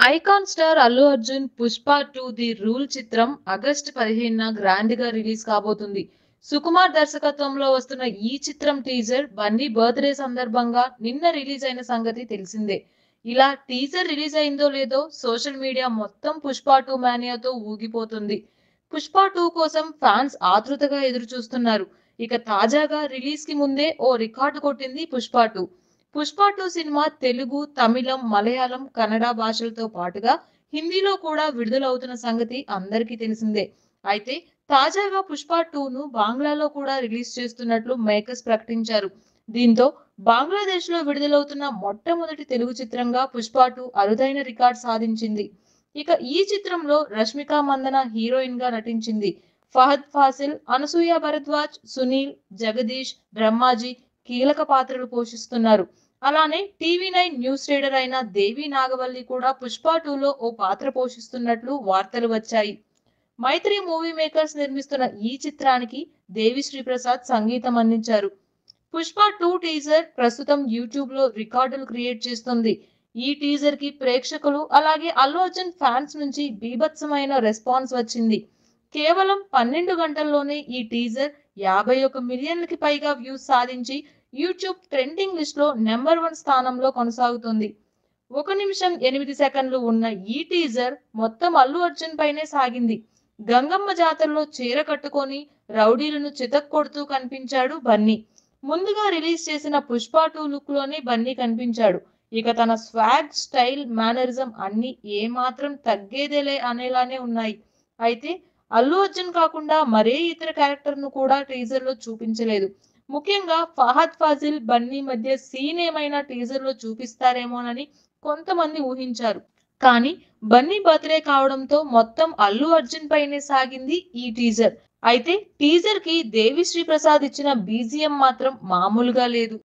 icon star Allu Arjun Pushpa two the rule చిత్రం August పదిహేనున grand గా రిలీజ్ కాబోతుంది సుకుమార్ దర్శకత్వంలో వస్తున్న ఈ చిత్రం టీజర్ బన్నీ బర్త్డే సందర్భంగా నిన్న రిలీజ్ అయిన సంగతి తెలిసిందే ఇలా టీజర్ రిలీజ్ అయిందో లేదో సోషల్ మీడియా మొత్తం పుష్ప టూ మేనియాతో ఊగిపోతుంది పుష్ప టూ కోసం ఫ్యాన్స్ ఆతృతగా ఎదురు చూస్తున్నారు ఇక తాజాగా రిలీజ్ కి ముందే ఓ రికార్డు కొట్టింది Pushpa two Pushpa two cinema Telugu తమిళం మలయాళం కన్నడ భాషలతో పాటుగా హిందీలో కూడా విడుదలవుతున్న సంగతి అందరికీ తెలిసిందే అయితే తాజాగా పుష్ప టూను బంగ్లాలో కూడా రిలీజ్ చేస్తున్నట్లు మేకర్స్ ప్రకటించారు దీంతో బంగ్లాదేశ్ లో విడుదలవుతున్న మొట్టమొదటి తెలుగు చిత్రంగా పుష్ప టూ అరుదైన రికార్డ్ సాధించింది ఇక ఈ చిత్రంలో రష్మిక మందన హీరోయిన్ గా నటించింది ఫహద్ ఫాసిల్ అనసూయ భరద్వాజ్ సునీల్ జగదీష్ బ్రహ్మాజీ కీలక పాత్రలు పోషిస్తున్నారు అలానే టీవీ నైన్ న్యూస్ రీడర్ అయిన దేవి నాగవల్లి కూడా పుష్ప టూలో ఓ పాత్ర పోషిస్తున్నట్లు వార్తలు వచ్చాయి మైత్రి మూవీ మేకర్స్ నిర్మిస్తున్న ఈ చిత్రానికి దేవి శ్రీప్రసాద్ సంగీతం అందించారు పుష్ప టూ టీజర్ ప్రస్తుతం యూట్యూబ్ లో రికార్డులు క్రియేట్ చేస్తుంది ఈ టీజర్ కి ప్రేక్షకులు అలాగే అల్లు అర్జున్ ఫ్యాన్స్ నుంచి బీభత్సమైన రెస్పాన్స్ వచ్చింది కేవలం పన్నెండు గంటల్లోనే ఈ టీజర్ యాభై ఒక మిలియన్లకి పైగా వ్యూస్ సాధించి యూట్యూబ్ ట్రెండింగ్ లిస్ట్ లో నెంబర్ వన్ స్థానంలో కొనసాగుతుంది ఒక నిమిషం ఎనిమిది సెకండ్లు ఉన్న ఈ టీజర్ మొత్తం అల్లు అర్జున్ పైనే సాగింది గంగమ్మ జాతరలో చీర కట్టుకొని రౌడీలను చితక్కొడుతూ కనిపించాడు బన్నీ ముందుగా రిలీజ్ చేసిన పుష్ప టూ లుక్ లోనే బన్నీ కనిపించాడు ఇక తన స్వాగ్ స్టైల్ మేనరిజం అన్ని ఏమాత్రం తగ్గేదేలే అనేలానే ఉన్నాయి అయితే అల్లు అర్జున్ కాకుండా మరే ఇతర క్యారెక్టర్ ను కూడా టీజర్ లో చూపించలేదు ముఖ్యంగా ఫహద్ ఫాజిల్ బన్నీ మధ్య సీన్ ఏమైనా టీజర్ లో చూపిస్తారేమోనని కొంతమంది ఊహించారు కానీ బన్నీ బర్త్డే కావడంతో మొత్తం అల్లు అర్జున్ పైనే సాగింది ఈ టీజర్ అయితే టీజర్ కి దేవిశ్రీ ప్రసాద్ ఇచ్చిన బీజిఎం మాత్రం మామూలుగా లేదు